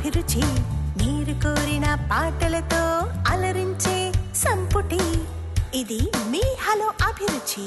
అభిరుచి మీరు కోరిన పాటలతో అలరించే సంపుటి ఇది మీ hello Abhiruchi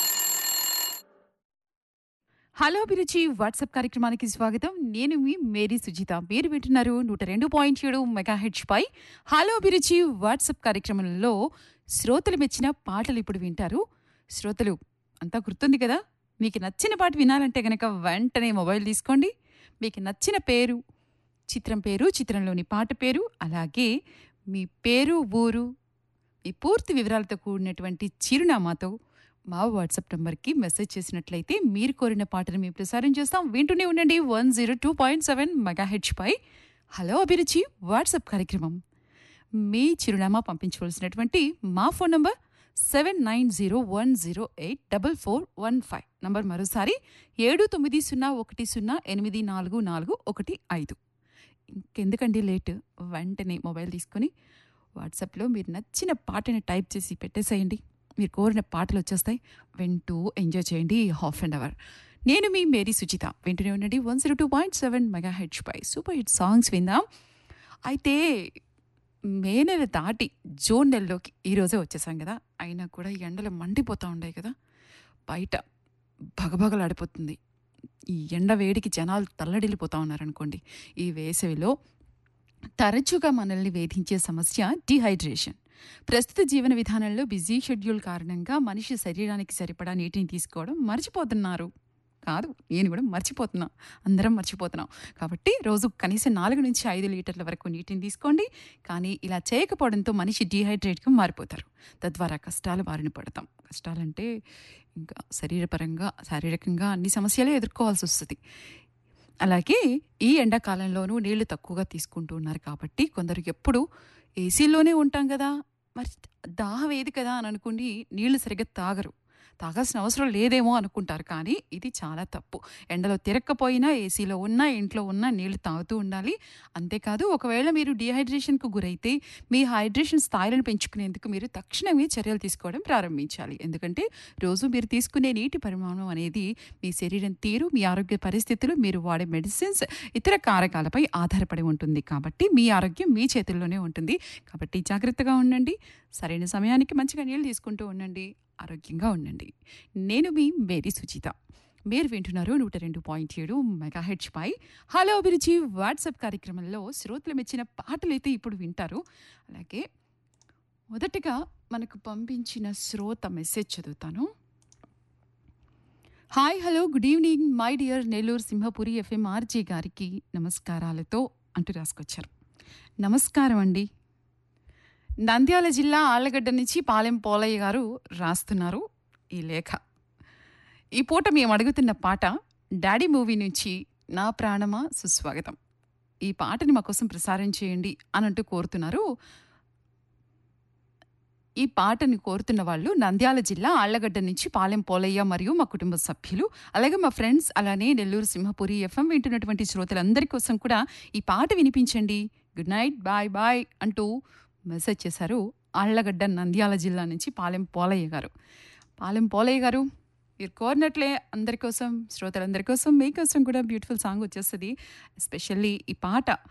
hello Abhiruchi WhatsApp కార్యక్రమానికి స్వాగతం నేను మీ మేరీ సుజిత మీరు వింటున్నారు నూట రెండు పాయింట్ ఏడు మెగా హెచ్ పై హలో అభిరుచి వాట్సాప్ కార్యక్రమంలో శ్రోతలు మెచ్చిన పాటలు ఇప్పుడు వింటారు శ్రోతలు అంతా గుర్తుంది కదా మీకు నచ్చిన పాట వినాలంటే గనక వెంటనే మొబైల్ తీసుకోండి మీకు నచ్చిన పేరు చిత్రం పేరు చిత్రంలోని పాట పేరు అలాగే మీ పేరు ఊరు మీ పూర్తి వివరాలతో కూడినటువంటి చిరునామాతో మా వాట్సాప్ నంబర్కి మెసేజ్ చేసినట్లయితే మీరు కోరిన పాటను మేము ప్రసారం చేస్తాం వింటూనే ఉండండి one zero two point seven mega పై హలో అభిరుచి వాట్సాప్ కార్యక్రమం మీ చిరునామా పంపించవలసినటువంటి మా phone number seven nine zero one zero eight double four one five number మరోసారి ఏడు తొమ్మిది సున్నా ఒకటి సున్నా ఎనిమిది నాలుగు నాలుగు ఒకటి ఐదు ఇంకెందుకండి లేట్ వెంటనే మొబైల్ తీసుకొని వాట్సాప్లో మీరు నచ్చిన పాటని టైప్ చేసి పెట్టేసేయండి మీరు కోరిన పాటలు వచ్చేస్తాయి వింటూ ఎంజాయ్ చేయండి హాఫ్ అన్ అవర్ నేను మీ మేరీ సుచిత వింటూనే ఉండండి one zero two point seven mega H పై సూపర్ హిట్ సాంగ్స్ విందాం అయితే మే నెల దాటి జూన్ నెలలోకి ఈరోజే వచ్చేసాం కదా అయినా కూడా ఈ ఎండలు మండిపోతూ ఉన్నాయి కదా బయట భగభగలాడిపోతుంది ఈ ఎండ వేడికి జనాలు తల్లడిల్లిపోతూ ఉన్నారనుకోండి ఈ వేసవిలో తరచుగా మనల్ని వేధించే సమస్య డిహైడ్రేషన్ ప్రస్తుత జీవన విధానంలో బిజీ షెడ్యూల్ కారణంగా మనిషి శరీరానికి సరిపడా నీటిని తీసుకోవడం మర్చిపోతున్నారు కాదు నేను కూడా మర్చిపోతున్నా అందరం మర్చిపోతున్నాం కాబట్టి రోజు కనీసం నాలుగు నుంచి ఐదు లీటర్ల వరకు నీటిని తీసుకోండి కానీ ఇలా చేయకపోవడంతో మనిషి డీహైడ్రేట్గా మారిపోతారు తద్వారా కష్టాలు బారిన పడతాం కష్టాలంటే ఇంకా శరీరపరంగా శారీరకంగా అన్ని సమస్యలు ఎదుర్కోవాల్సి వస్తుంది అలాగే ఈ ఎండాకాలంలోనూ నీళ్లు తక్కువగా తీసుకుంటూ ఉన్నారు కాబట్టి కొందరు ఎప్పుడు ఏసీలోనే ఉంటాం కదా మరి దాహం ఏది కదా అని అనుకుని నీళ్లు సరిగ్గా తాగరు తాగాల్సిన అవసరం లేదేమో అనుకుంటారు కానీ ఇది చాలా తప్పు ఎండలో తిరక్కపోయినా ఏసీలో ఉన్నా ఇంట్లో ఉన్నా నీళ్లు తాగుతూ ఉండాలి అంతేకాదు ఒకవేళ మీరు డీహైడ్రేషన్కు గురైతే మీ హైడ్రేషన్ స్థాయిలను పెంచుకునేందుకు మీరు తక్షణమే చర్యలు తీసుకోవడం ప్రారంభించాలి ఎందుకంటే రోజు మీరు తీసుకునే నీటి పరిమాణం అనేది మీ శరీరం తీరు మీ ఆరోగ్య పరిస్థితులు మీరు వాడే మెడిసిన్స్ ఇతర కారకాలపై ఆధారపడి ఉంటుంది కాబట్టి మీ ఆరోగ్యం మీ చేతుల్లోనే ఉంటుంది కాబట్టి జాగ్రత్తగా ఉండండి సరైన సమయానికి మంచిగా నీళ్ళు తీసుకుంటూ ఉండండి ఆరోగ్యంగా ఉండండి నేను మీ మేరీ సుచిత మీరు వింటున్నారు నూట రెండు పాయింట్ ఏడు మెగా హెచ్ పై హలో అభిరుచి వాట్సాప్ కార్యక్రమంలో శ్రోతలు మెచ్చిన పాటలు అయితే ఇప్పుడు వింటారు అలాగే మొదటగా మనకు పంపించిన శ్రోత మెసేజ్ చదువుతాను hi hello good evening my dear Nellore Simhapuri FM RJ గారికి నమస్కారాలతో అంటూ రాసుకొచ్చారు నమస్కారం అండి నంద్యాల జిల్లా ఆళ్లగడ్డ నుంచి పాలెం పోలయ్య గారు రాస్తున్నారు ఈ లేఖ ఈ పూట మేము అడుగుతున్న పాట డాడీ మూవీ నుంచి నా ప్రాణమా సుస్వాగతం ఈ పాటని మా కోసం ప్రసారం చేయండి అని అంటూ కోరుతున్నారు ఈ పాటని కోరుతున్న వాళ్ళు నంద్యాల జిల్లా ఆళ్లగడ్డ నుంచి పాలెం పోలయ్య మరియు మా కుటుంబ సభ్యులు అలాగే మా ఫ్రెండ్స్ అలానే నెల్లూరు సింహపురి ఎఫ్ఎం వింటున్నటువంటి శ్రోతలందరి కోసం కూడా ఈ పాట వినిపించండి గుడ్ నైట్ బాయ్ బాయ్ అంటూ మెసేజ్ చేశారు ఆళ్లగడ్డ నంద్యాల జిల్లా నుంచి పాలెం పోలయ్య గారు పాలెం పోలయ్య గారు మీరు కోరినట్లే అందరి కోసం శ్రోతలందరి కోసం మీకోసం కూడా బ్యూటిఫుల్ సాంగ్ వచ్చేస్తుంది ఎస్పెషల్లీ ఈ పాట